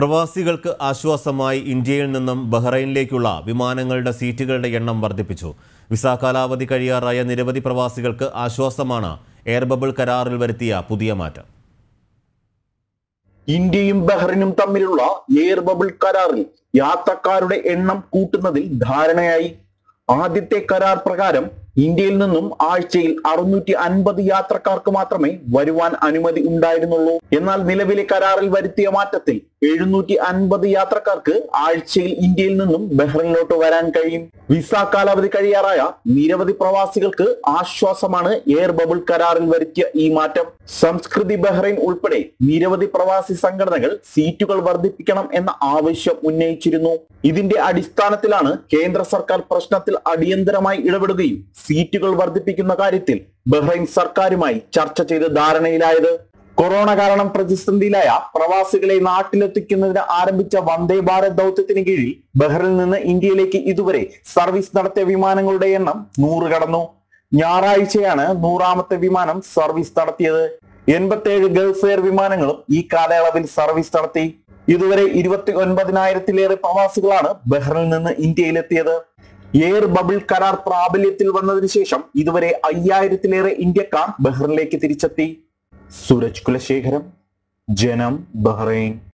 പ്രവാസികൾക്ക് ആശ്വാസമായി ഇന്ത്യയിൽ നിന്നും ബഹ്റൈനിലേക്കുള്ള വിമാനങ്ങളുടെ സീറ്റുകളുടെ എണ്ണം വർദ്ധിപ്പിച്ചു വിസ കാലാവധി കഴിയാറായ നിരവധി പ്രവാസികൾക്ക് ആശ്വാസമാണ് എയർ ബബിൾ കരാറിൽ വരുത്തിയ പുതിയ മാറ്റം ഇന്ത്യയും ബഹ്റിനും തമ്മിലുള്ള എയർ ബബിൾ കരാറിൽ യാത്രക്കാരുടെ എണ്ണം കൂട്ടുന്നതിൽ ധാരണയായി ആദ്യത്തെ കരാർ പ്രകാരം ഇന്ത്യയിൽ നിന്നും ആഴ്ചയിൽ അറുന്നൂറ്റി അൻപത് യാത്രക്കാർക്ക് മാത്രമേ വരുവാൻ അനുമതി ഉണ്ടായിരുന്നുള്ളൂ എന്നാൽ നിലവിലെ കരാറിൽ വരുത്തിയ മാറ്റത്തിൽ എഴുന്നൂറ്റി അൻപത് യാത്രക്കാർക്ക് ആഴ്ചയിൽ ഇന്ത്യയിൽ നിന്നും ബഹ്റിനിലോട്ട് വരാൻ കഴിയും വിസ കാലാവധി കഴിയാറായ നിരവധി പ്രവാസികൾക്ക് ആശ്വാസമാണ് എയർ ബബിൾ കരാറിൽ വരുത്തിയ ഈ മാറ്റം സംസ്കൃതി ബഹ്റൈൻ ഉൾപ്പെടെ നിരവധി പ്രവാസി സംഘടനകൾ സീറ്റുകൾ വർദ്ധിപ്പിക്കണം എന്ന ആവശ്യം ഉന്നയിച്ചിരുന്നു ഇതിന്റെ അടിസ്ഥാനത്തിലാണ് കേന്ദ്ര സർക്കാർ പ്രശ്നത്തിൽ അടിയന്തരമായി ഇടപെടുകയും സീറ്റുകൾ വർദ്ധിപ്പിക്കുന്ന കാര്യത്തിൽ ബഹ്റൈൻ സർക്കാരുമായി ചർച്ച ചെയ്ത് ധാരണയിലായത് കൊറോണ കാരണം പ്രതിസന്ധിയിലായ പ്രവാസികളെ നാട്ടിലെത്തിക്കുന്നതിന് ആരംഭിച്ച വന്ദേ ഭാരത് ദൗത്യത്തിന് കീഴിൽ ബഹ്റിൽ നിന്ന് ഇന്ത്യയിലേക്ക് ഇതുവരെ സർവീസ് നടത്തിയ വിമാനങ്ങളുടെ എണ്ണം നൂറ് കടന്നു ഞായറാഴ്ചയാണ് നൂറാമത്തെ വിമാനം സർവീസ് നടത്തിയത് എൺപത്തിയേഴ് ഗൾഫ് എയർ വിമാനങ്ങളും ഈ കാലയളവിൽ സർവീസ് നടത്തി ഇതുവരെ ഇരുപത്തി ഒൻപതിനായിരത്തിലേറെ പ്രവാസികളാണ് ബഹ്റിനിൽ നിന്ന് ഇന്ത്യയിലെത്തിയത് എയർ ബബിൾ കരാർ പ്രാബല്യത്തിൽ വന്നതിന് ശേഷം ഇതുവരെ അയ്യായിരത്തിലേറെ ഇന്ത്യക്കാർ ബഹ്റിനിലേക്ക് തിരിച്ചെത്തി സൂരജ് കുലശേഖരം ജനം ബഹ്റൈൻ